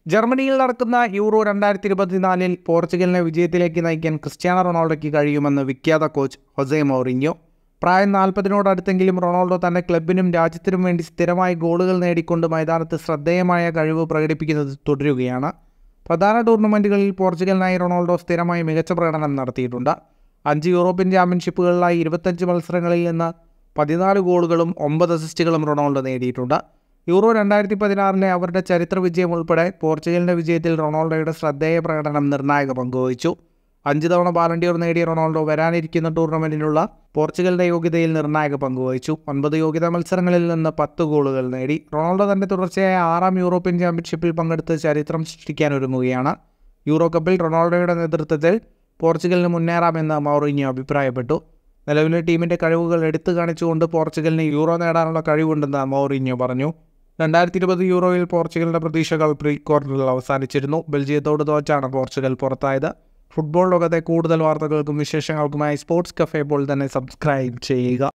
ജർമ്മനിയിൽ നടക്കുന്ന യൂറോ രണ്ടായിരത്തി ഇരുപത്തിനാലിൽ പോർച്ചുഗലിനെ വിജയത്തിലേക്ക് നയിക്കാൻ ക്രിസ്ത്യാനോ റൊണാൾഡോയ്ക്ക് കഴിയുമെന്ന് വിഖ്യാത കോച്ച് ഹൊസെ മൗറിഞ്ഞോ പ്രായം നാൽപ്പതിനോടടുത്തെങ്കിലും റൊണാൾഡോ തൻ്റെ ക്ലബിനും രാജ്യത്തിനും വേണ്ടി സ്ഥിരമായി ഗോളുകൾ നേടിക്കൊണ്ട് മൈതാനത്ത് ശ്രദ്ധേയമായ കഴിവ് പ്രകടിപ്പിക്കുന്നത് തുടരുകയാണ് പ്രധാന ടൂർണമെൻറ്റുകളിൽ പോർച്ചുഗലിനായി റൊണാൾഡോ സ്ഥിരമായി മികച്ച പ്രകടനം നടത്തിയിട്ടുണ്ട് അഞ്ച് യൂറോപ്യൻ ചാമ്പ്യൻഷിപ്പുകളിലായി ഇരുപത്തഞ്ച് മത്സരങ്ങളിൽ നിന്ന് പതിനാല് ഗോളുകളും ഒമ്പത് അസിസ്റ്റുകളും റൊണാൾഡോ നേടിയിട്ടുണ്ട് യൂറോ രണ്ടായിരത്തി പതിനാറിലെ അവരുടെ ചരിത്ര വിജയം ഉൾപ്പെടെ പോർച്ചുഗലിൻ്റെ വിജയത്തിൽ റൊണാൾഡോയുടെ ശ്രദ്ധേയ പ്രകടനം നിർണായക പങ്കുവഹിച്ചു അഞ്ച് തവണ ബാലൻഡിയോർ നേടിയ റൊണാൾഡോ വരാനിരിക്കുന്ന ടൂർണമെൻറ്റിനുള്ള പോർച്ചുഗലിൻ്റെ യോഗ്യതയിൽ നിർണായക പങ്കുവഹിച്ചു ഒൻപത് യോഗ്യതാ മത്സരങ്ങളിൽ നിന്ന് പത്ത് ഗോളുകൾ നേടി റൊണാൾഡോ തൻ്റെ തുടർച്ചയായ ആറാം യൂറോപ്യൻ ചാമ്പ്യൻഷിപ്പിൽ പങ്കെടുത്ത് ചരിത്രം സൃഷ്ടിക്കാൻ ഒരുങ്ങുകയാണ് യൂറോ കപ്പിൽ റൊണാൾഡോയുടെ നേതൃത്വത്തിൽ പോർച്ചുഗലിന് മുന്നേറാമെന്ന് മൗറിഞ്ഞോ അഭിപ്രായപ്പെട്ടു നിലവിലെ ടീമിൻ്റെ കഴിവുകൾ എടുത്തു കാണിച്ചുകൊണ്ട് പോർച്ചുഗലിന് യൂറോ നേടാനുള്ള കഴിവുണ്ടെന്ന് മൗറിഞ്ഞോ പറഞ്ഞു രണ്ടായിരത്തി ഇരുപത് യൂറോയിൽ പോർച്ചുഗലിൻ്റെ പ്രതീക്ഷകൾ പ്രീ ക്വാർട്ടറിൽ അവസാനിച്ചിരുന്നു ബെൽജിയത്തോട് തോറ്റാണ് പോർച്ചുഗൽ പുറത്തായത് ഫുട്ബോൾ ലോകത്തെ കൂടുതൽ വാർത്തകൾക്കും വിശേഷങ്ങൾക്കുമായി സ്പോർട്സ് കഫേ ഇപ്പോൾ തന്നെ സബ്സ്ക്രൈബ് ചെയ്യുക